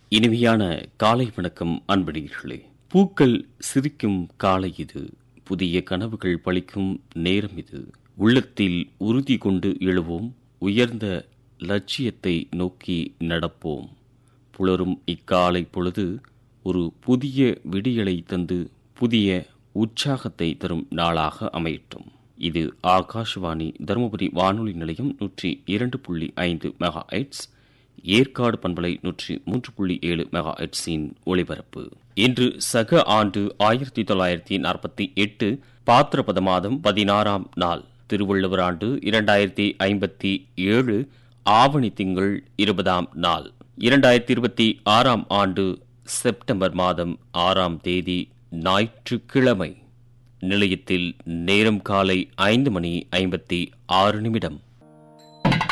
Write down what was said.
இனிமையான காலை வணக்கம் அன்படிகளே பூக்கள் சிரிக்கும் காலை இது புதிய கனவுகள் பளிக்கும் நேரம் இது உள்ளத்தில் உறுதி கொண்டு எழுவோம் உயர்ந்த லட்சியத்தை நோக்கி நடப்போம் புலரும் இக்காலை பொழுது ஒரு புதிய விடியலை தந்து புதிய உற்சாகத்தை தரும் நாளாக அமையட்டும் இது ஆகாஷ்வாணி தருமபுரி வானொலி நிலையம் நூற்றி இரண்டு புள்ளி ஐந்து மெகா எட்ஸ் ஏற்காடு பண்பலை நூற்றி மூன்று புள்ளி ஏழு மெகா எட்ஸின் ஒளிபரப்பு இன்று சக ஆண்டு ஆயிரத்தி தொள்ளாயிரத்தி நாற்பத்தி எட்டு பாத்திரபத மாதம் பதினாறாம் நாள் திருவள்ளுவர் ஆண்டு இரண்டாயிரத்தி ஐம்பத்தி ஏழு ஆவணி திங்கள் இருபதாம் நாள் இரண்டாயிரத்தி இருபத்தி ஆறாம் ஆண்டு செப்டம்பர் மாதம் ஆறாம் தேதி ஞாயிற்றுக்கிழமை நிலையத்தில் நேரம் காலை ஐந்து மணி ஐம்பத்தி ஆறு நிமிடம்